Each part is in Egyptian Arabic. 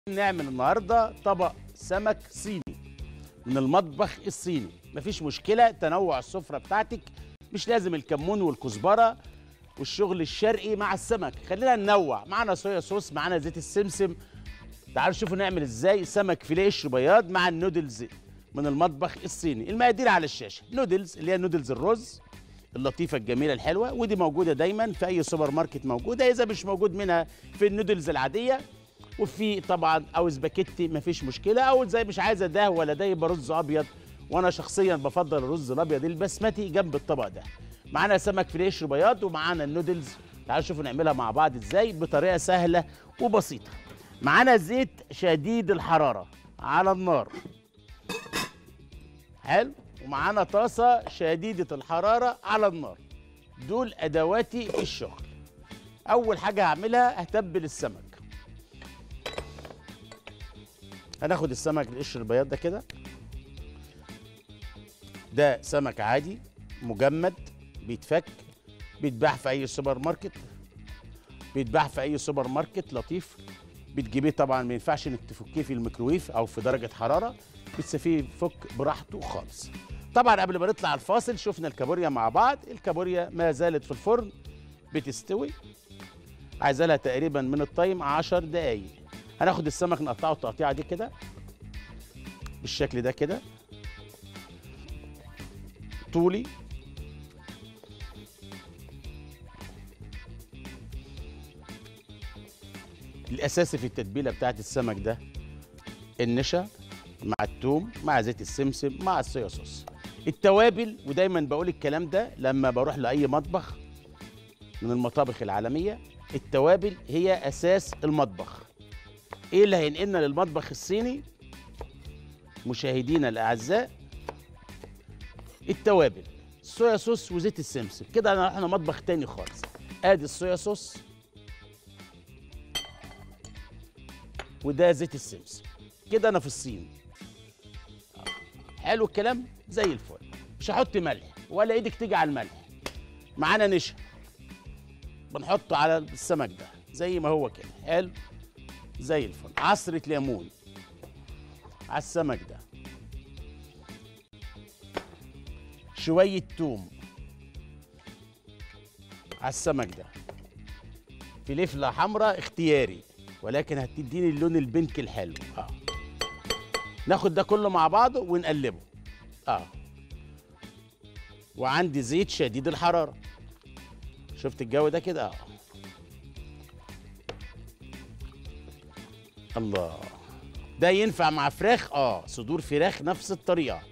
نعمل النهارده طبق سمك صيني من المطبخ الصيني مفيش مشكله تنوع السفره بتاعتك مش لازم الكمون والكزبره والشغل الشرقي مع السمك خلينا ننوع معانا صويا صوص معانا زيت السمسم تعالوا شوفوا نعمل ازاي سمك فيليه قشر بياض مع النودلز من المطبخ الصيني المقادير على الشاشه نودلز اللي هي نودلز الرز اللطيفه الجميله الحلوه ودي موجوده دايما في اي سوبر ماركت موجوده اذا مش موجود منها في النودلز العاديه وفي طبعا او سباكيتي مفيش مشكله او زي مش عايزه ده ولا ده يبقى رز ابيض وانا شخصيا بفضل الرز الابيض البسمتي جنب الطبق ده معانا سمك فيليه قشر بياض ومعانا النودلز تعالوا شوفوا نعملها مع بعض ازاي بطريقه سهله وبسيطه معانا زيت شديد الحراره على النار حلو ومعانا طاسه شديده الحراره على النار دول ادواتي في الشغل اول حاجه هعملها هتبل السمك هناخد السمك القشر البياض ده كده ده سمك عادي مجمد بيتفك بيتباع في اي سوبر ماركت بيتباع في اي سوبر ماركت لطيف بتجيبيه طبعا ما ينفعش انك تفكيه في الميكروويف او في درجه حراره بتسيبيه يفك براحته خالص طبعا قبل ما نطلع الفاصل شفنا الكابوريا مع بعض الكابوريا ما زالت في الفرن بتستوي عايزه لها تقريبا من التايم 10 دقايق هناخد السمك نقطعه التقطيعه دي كده بالشكل ده كده طولي الاساسي في التتبيله بتاعت السمك ده النشا مع التوم مع زيت السمسم مع الصويا صوص التوابل ودايما بقول الكلام ده لما بروح لاي مطبخ من المطابخ العالميه التوابل هي اساس المطبخ ايه اللي هينقلنا للمطبخ الصيني مشاهدينا الاعزاء التوابل الصويا صوص وزيت السمسم كده انا رحنا مطبخ تاني خالص ادي الصويا صوص وده زيت السمسم كده انا في الصين حلو الكلام زي الفل مش هحط ملح ولا ايدك تيجي على الملح معانا نشا بنحطه على السمك ده زي ما هو كده حلو زي الفل عصرة ليمون على السمك ده شوية توم على السمك ده فلفلة حمراء اختياري ولكن هتديني اللون البنك الحلو اه ناخد ده كله مع بعضه ونقلبه اه وعندي زيت شديد الحرارة شفت الجو ده كده اه الله ده ينفع مع فراخ اه صدور فراخ نفس الطريقة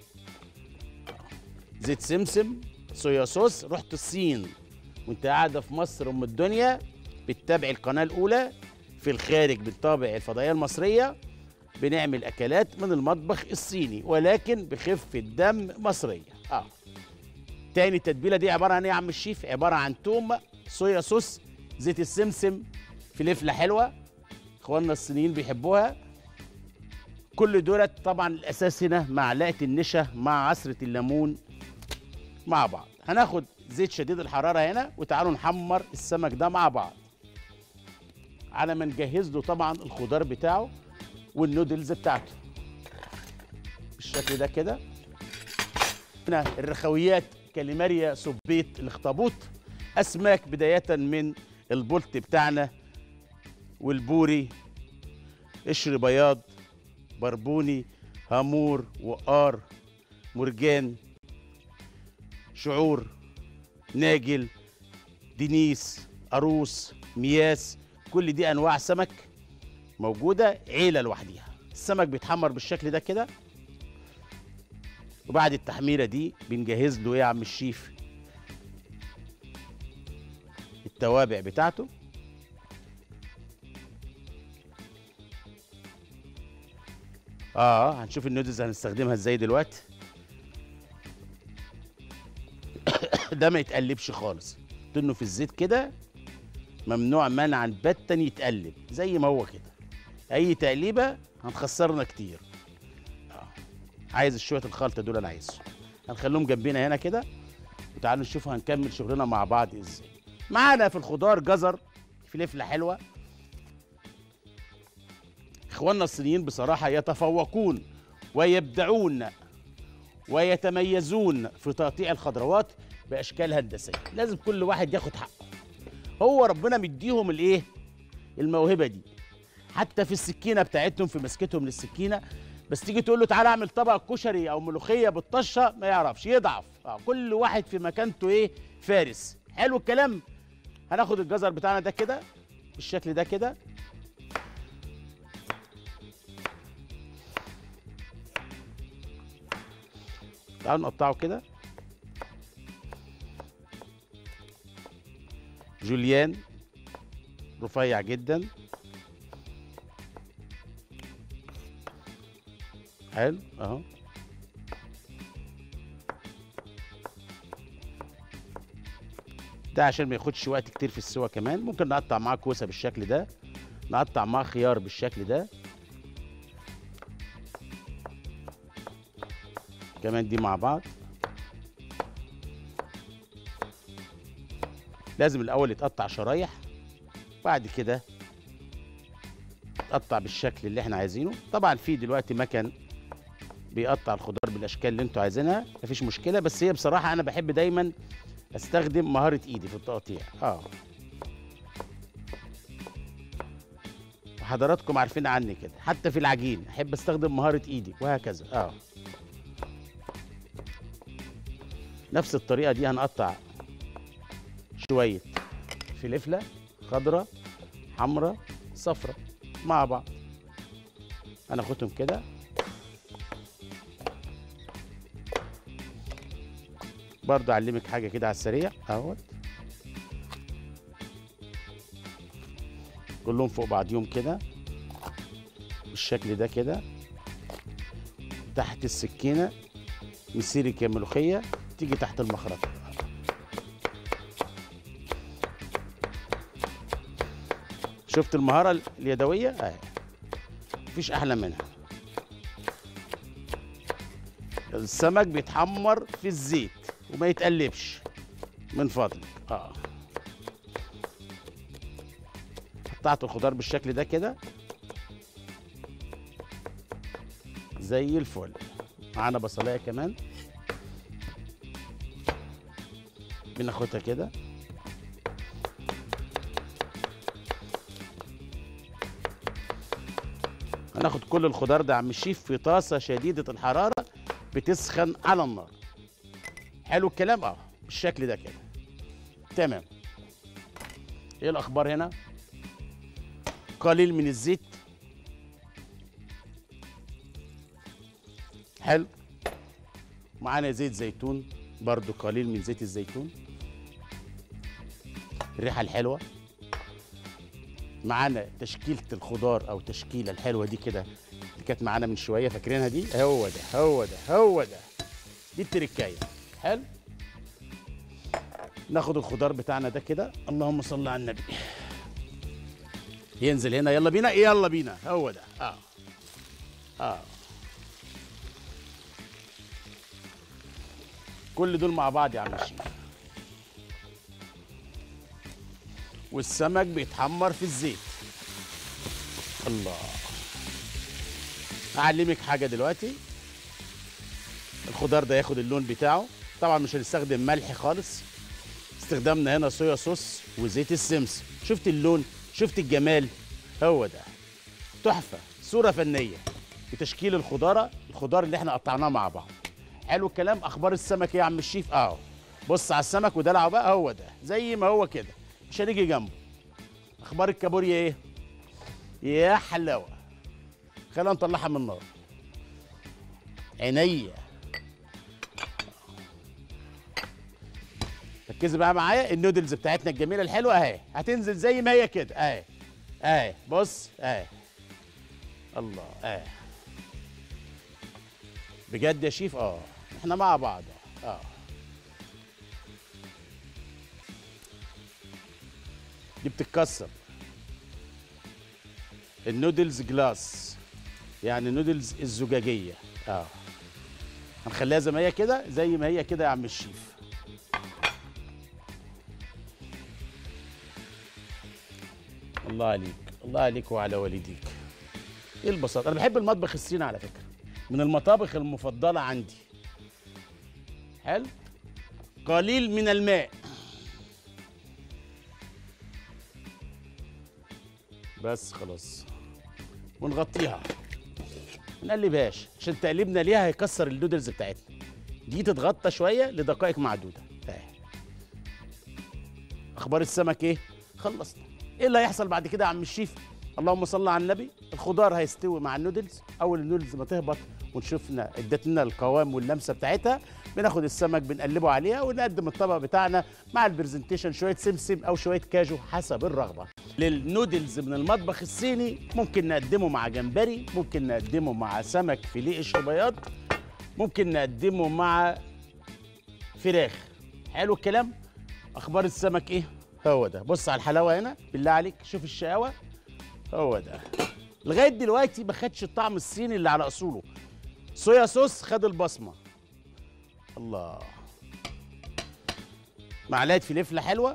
زيت سمسم صويا صوص رحت الصين وانت قاعدة في مصر ام الدنيا بتتابع القناة الأولى في الخارج بنتابع الفضائية المصرية بنعمل أكلات من المطبخ الصيني ولكن بخفة دم مصرية اه تاني التتبيلة دي عبارة عن ايه يا عم الشيف عبارة عن توم صويا صوص زيت السمسم فلفلة حلوة اخواننا الصينيين بيحبوها كل دولت طبعا الاساس هنا معلقه النشا مع عصره الليمون مع بعض هناخد زيت شديد الحراره هنا وتعالوا نحمر السمك ده مع بعض على ما نجهز له طبعا الخضار بتاعه والنودلز بتاعته بالشكل ده كده هنا الرخويات كاليماريا سبيت الاخطبوط اسماك بدايه من البولت بتاعنا والبوري قشر بياض بربوني هامور وقار مرجان شعور ناجل دنيس قاروس مياس كل دي انواع سمك موجوده عيله لوحديها السمك بيتحمر بالشكل ده كده وبعد التحميره دي بنجهز له ايه يا عم الشيف التوابع بتاعته اه هنشوف النودلز هنستخدمها ازاي دلوقتي ده ما يتقلبش خالص انه في الزيت كده ممنوع منعا باتا يتقلب زي ما هو كده اي تقليبه هنخسرنا كتير آه. عايز شويه الخلطه دول انا عايزهم هنخليهم جنبنا هنا كده وتعالوا نشوف هنكمل شغلنا مع بعض ازاي معانا في الخضار جزر فلفله حلوه اخواننا الصينيين بصراحه يتفوقون ويبدعون ويتميزون في تقطيع الخضروات باشكال هندسيه لازم كل واحد ياخد حقه هو ربنا مديهم الايه الموهبه دي حتى في السكينه بتاعتهم في مسكتهم للسكينه بس تيجي تقول له تعالى اعمل طبق كشري او ملوخيه بالطشه ما يعرفش يضعف آه كل واحد في مكانته ايه فارس حلو الكلام هناخد الجزر بتاعنا ده كده بالشكل ده كده تعالوا نقطعه كده جوليان رفيع جدا حلو اهو ده عشان ما ياخدش وقت كتير في السوا كمان ممكن نقطع معاه كوسه بالشكل ده نقطع معاه خيار بالشكل ده كمان دي مع بعض لازم الاول يتقطع شرايح بعد كده يتقطع بالشكل اللي احنا عايزينه طبعا في دلوقتي مكن بيقطع الخضار بالاشكال اللي انتوا عايزينها مفيش مشكله بس هي بصراحه انا بحب دايما استخدم مهاره ايدي في التقطيع اه وحضراتكم عارفين عني كده حتى في العجين احب استخدم مهاره ايدي وهكذا اه نفس الطريقه دي هنقطع شويه فلفله خضراء حمراء صفراء مع بعض هناخدهم كده برضه اعلمك حاجه كده على السريع اهوت كلهم فوق بعضيهم كده بالشكل ده كده تحت السكينه مسيرك يا ملوخيه تيجي تحت المخرطه شفت المهاره اليدويه اهي مفيش احلى منها السمك بيتحمر في الزيت وما يتقلبش من فضلك اه قطعت الخضار بالشكل ده كده زي الفل معانا بصلايه كمان بناخدها كده هناخد كل الخضار ده يا عم الشيف في طاسه شديده الحراره بتسخن على النار حلو الكلام اه بالشكل ده كده تمام ايه الاخبار هنا قليل من الزيت حلو معانا زيت زيتون برضو قليل من زيت الزيتون الريحه الحلوه معانا تشكيله الخضار او تشكيله الحلوه دي كده اللي كانت معانا من شويه فاكرينها دي هو ده هو ده هو ده دي التركايه حلو ناخد الخضار بتاعنا ده كده اللهم صل على النبي ينزل هنا يلا بينا يلا بينا هو ده اه اه كل دول مع بعض يا عم الشيخ والسمك بيتحمر في الزيت الله اعلمك حاجه دلوقتي الخضار ده ياخد اللون بتاعه طبعا مش هنستخدم ملح خالص استخدامنا هنا صويا صوص وزيت السمسم شفت اللون شفت الجمال هو ده تحفه صوره فنيه بتشكيل الخضاره الخضار اللي احنا قطعناه مع بعض حلو الكلام اخبار السمك ايه يا عم الشيف اهو بص على السمك ودلعه بقى هو ده زي ما هو كده مش هنيجي جنبه اخبار الكابوريا ايه يا حلاوه خلينا نطلعها من النار عينيا ركزوا بقى معايا النودلز بتاعتنا الجميله الحلوه اهي هتنزل زي ما هي كده اهي اهي بص اهي الله اهي بجد يا شيف اه احنا مع بعض اه اه دي بتتكسر النودلز جلاس يعني نودلز الزجاجيه اه هنخليها زي ما هي كده زي ما هي كده يا عم الشيف الله عليك الله عليك وعلى والديك ايه البساطه انا بحب المطبخ الصيني على فكره من المطابخ المفضله عندي حلو قليل من الماء بس خلاص ونغطيها ما نقلبهاش عشان تقليبنا ليها هيكسر النودلز بتاعتنا دي تتغطى شويه لدقائق معدوده اهي اخبار السمك ايه خلصنا ايه اللي هيحصل بعد كده يا عم الشيف اللهم صل على النبي الخضار هيستوي مع النودلز اول النودلز ما تهبط ونشوفنا ادت لنا القوام واللمسه بتاعتها بناخد السمك بنقلبه عليها ونقدم الطبق بتاعنا مع البرزنتيشن شويه سمسم او شويه كاجو حسب الرغبه للنودلز من المطبخ الصيني ممكن نقدمه مع جمبري ممكن نقدمه مع سمك فيليه قشر بياض ممكن نقدمه مع فراخ حلو الكلام اخبار السمك ايه هو ده بص على الحلاوه هنا بالله عليك شوف الشقاوه هو ده لغايه دلوقتي ما خدش الطعم الصيني اللي على اصوله صويا صوص خد البصمه الله معلقه فلفله حلوه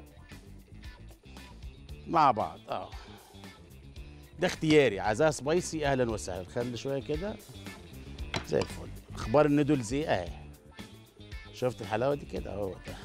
مع بعض اه ده اختياري عايزاها سبايسي اهلا وسهلا خلي شويه كده زي الفل اخبار النودلز ايه اهي شفت الحلاوه دي كده اهو ده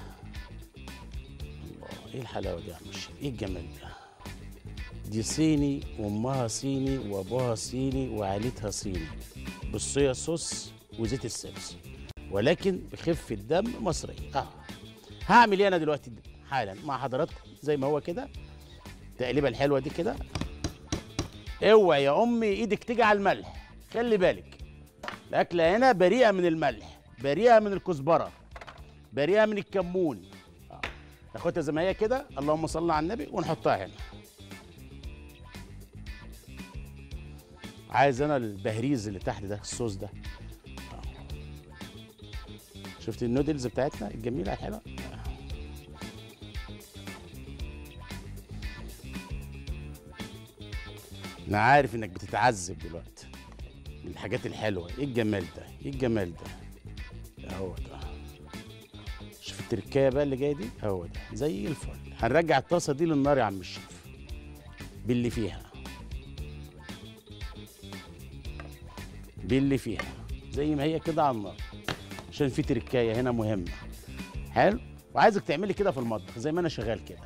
الله ايه الحلاوه دي يا عم الشيخ ايه الجمال ده دي صيني وامها صيني وابوها صيني وعيلتها صيني بالصويا صوص وزيت السمسم ولكن بخفه دم مصري اه هعمل ايه انا دلوقتي حالا مع حضراتكم زي ما هو كده التقليبه الحلوه دي كده اوعي يا امي ايدك تيجي على الملح خلي بالك الاكله هنا بريئه من الملح بريئه من الكزبره بريئه من الكمون آه. ناخدها زي ما هي كده اللهم صل على النبي ونحطها هنا عايز انا البهريز اللي تحت ده الصوص ده آه. شفت النودلز بتاعتنا الجميله الحلوه آه. انا عارف انك بتتعذب دلوقتي من الحاجات الحلوه ايه الجمال ده ايه الجمال ده هو ده شوف التركايه بقى اللي جايه دي هو ده زي الفل هنرجع الطاسه دي للنار يا عم الشيف باللي فيها باللي فيها زي ما هي كده على النار عشان في تركايه هنا مهمه حلو وعايزك تعملي كده في المطبخ زي ما انا شغال كده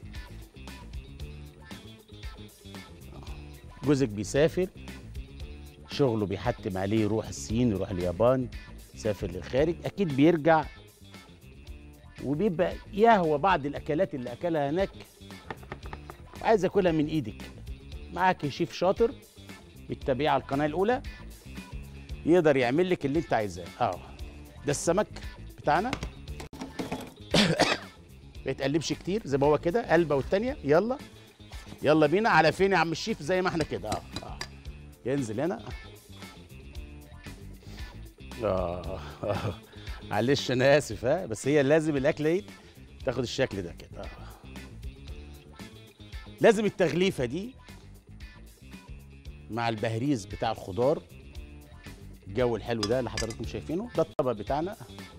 جوزك بيسافر شغله بيحتم عليه يروح الصين يروح اليابان يسافر للخارج اكيد بيرجع وبيبقى يهوى بعض الاكلات اللي اكلها هناك وعايز اكلها من ايدك معاك شيف شاطر بتتابعيه على القناه الاولى يقدر يعمل لك اللي انت عايزاه اه ده السمك بتاعنا ما يتقلبش كتير زي ما هو كده قلبه والتانيه يلا يلا بينا على فين يا عم الشيف زي ما احنا كده اه اه ينزل هنا اه اه معلش انا اسف ها بس هي لازم الاكله دي تاخد الشكل ده كده آه. لازم التغليفه دي مع البهريز بتاع الخضار الجو الحلو ده اللي حضراتكم شايفينه ده الطبق بتاعنا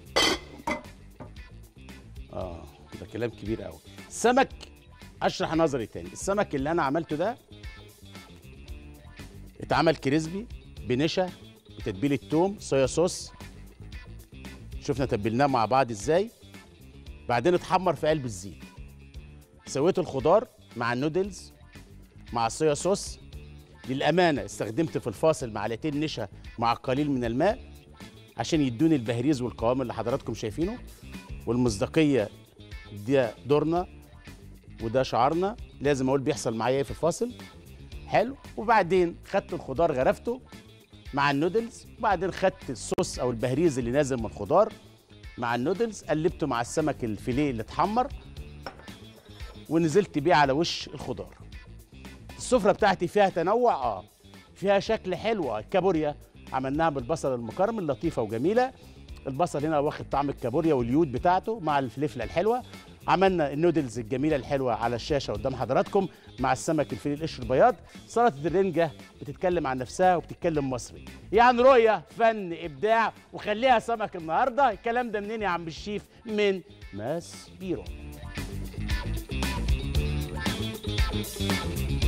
اه ده كلام كبير قوي السمك اشرح نظري تاني السمك اللي انا عملته ده اتعمل كريسبي بنشا بتتبيله توم صويا صوص شفنا تبلناه مع بعض ازاي بعدين اتحمر في قلب الزيت سويت الخضار مع النودلز مع الصويا صوص للامانه استخدمت في الفاصل معلقتين نشا مع قليل من الماء عشان يدوني البهريز والقوام اللي حضراتكم شايفينه والمصداقيه ده دورنا وده شعارنا لازم اقول بيحصل معايا ايه في الفاصل حلو وبعدين خدت الخضار غرفته مع النودلز وبعدين خدت الصوص او البهريز اللي نازل من الخضار مع النودلز قلبته مع السمك الفيليه اللي اتحمر ونزلت بيه على وش الخضار السفره بتاعتي فيها تنوع اه فيها شكل حلو الكابوريا عملناها بالبصل المكرمل لطيفه وجميله البصل هنا واخد طعم الكابوريا واليود بتاعته مع الفلفله الحلوه عملنا النودلز الجميله الحلوه على الشاشه قدام حضراتكم مع السمك الفيليه القشر البياض سلطه الرنجه بتتكلم عن نفسها وبتتكلم مصري يعني رؤيه فن ابداع وخليها سمك النهارده الكلام ده منين يا عم الشيف من ماس بيرو